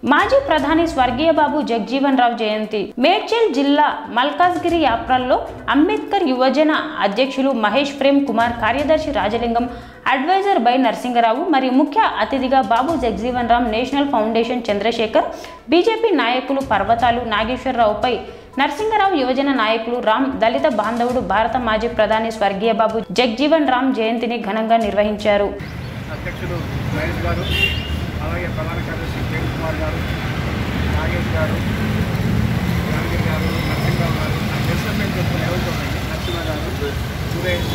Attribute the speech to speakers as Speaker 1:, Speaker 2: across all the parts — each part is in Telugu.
Speaker 1: మాజీ ప్రధాని స్వర్గీయ బాబు జగ్జీవన్ రావు జయంతి మేడ్చల్ జిల్లా మల్కాజ్గిరి యాప్రాల్లో అంబేద్కర్ యువజన అధ్యక్షులు మహేష్ ప్రేమ్ కుమార్ కార్యదర్శి రాజలింగం అడ్వైజర్ బై నరసింగరావు మరియు ముఖ్య అతిథిగా Babu Jagjivan Ram national foundation Chandrashekar BJP నాయకులు పర్వతాలు నాగేశ్వరరావుపై నరసింగరావు యువజన నాయకులు రామ్ దళిత బాంధవుడు భారత మాజీ ప్రధాని స్వర్గీయ బాబు జగ్జీవన్ రామ్ జయంతిని ఘనంగా నిర్వహించారు
Speaker 2: అధ్యక్షుడు మహేష్ గారు అలాగే ప్రధాన కార్యదర్శి ప్రేమ్ కుమార్ గారు నాగేష్ గారు యాదగిరి గారు నరసింహరావు గారు నాకు తెలిసిన పేరు చెప్తున్న ఎవరు చెప్పండి నరసింహ గారు సురేష్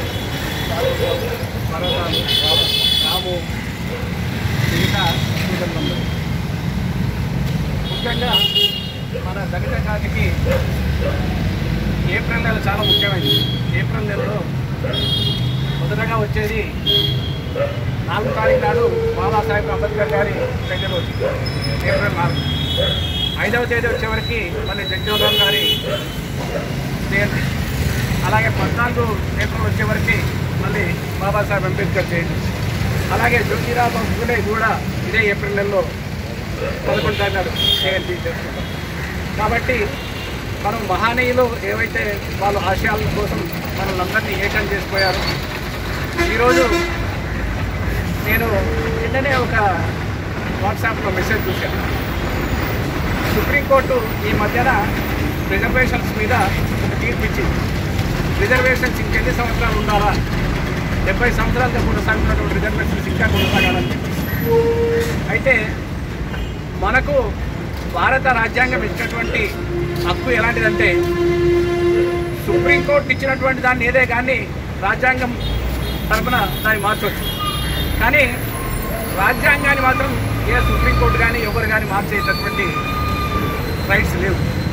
Speaker 2: పర్వతాలు రాము రాము మిగతా శ్రీరంగంలో ముఖ్యంగా మన దళిత జాతికి ఏప్రిల్ నెల చాలా ముఖ్యమైనది ఏప్రిల్ నెలలో మొదటగా వచ్చేది నాలుగు తారీఖు నాడు బాబాసాహెబ్ అంబేద్కర్ గారి జయంతి రోజు ఏప్రిల్ నాలుగు ఐదవ తేదీ వచ్చేవరకు మళ్ళీ జగ్జీవన్ గారి జయంతి అలాగే పద్నాలుగు ఏప్రిల్ వచ్చేవరకు మళ్ళీ బాబాసాహెబ్ అంబేద్కర్ జయంతి అలాగే జ్యోతిరావు ఫులే కూడా ఇదే ఏప్రిల్ నెలలో పదకొండు తారీఖు జయంతి చేసుకుంటాం కాబట్టి మనం మహానీయులు ఏవైతే వాళ్ళ ఆశయాల కోసం మనల్ని అందరినీ ఏకం చేసిపోయారు ఈరోజు నేను నిన్ననే ఒక వాట్సాప్లో మెసేజ్ చూశాను సుప్రీంకోర్టు ఈ మధ్యన రిజర్వేషన్స్ మీద ఒక తీర్పు ఇచ్చింది రిజర్వేషన్స్ ఇంకెన్ని సంవత్సరాలు ఉండాలా డెబ్బై సంవత్సరాలుగా కొనసాగుతున్నటువంటి రిజర్వేషన్స్ ఇంకా కొనసాగాలని చెప్పి అయితే మనకు భారత రాజ్యాంగం ఇచ్చినటువంటి హక్కు ఎలాంటిదంటే సుప్రీంకోర్టు ఇచ్చినటువంటి దాన్ని ఏదే కానీ రాజ్యాంగం తరపున దాన్ని మార్చవచ్చు కానీ రాజ్యాంగాన్ని మాత్రం ఏ సుప్రీంకోర్టు కానీ ఎవరు కానీ మార్చేటటువంటి రైట్స్ లేవు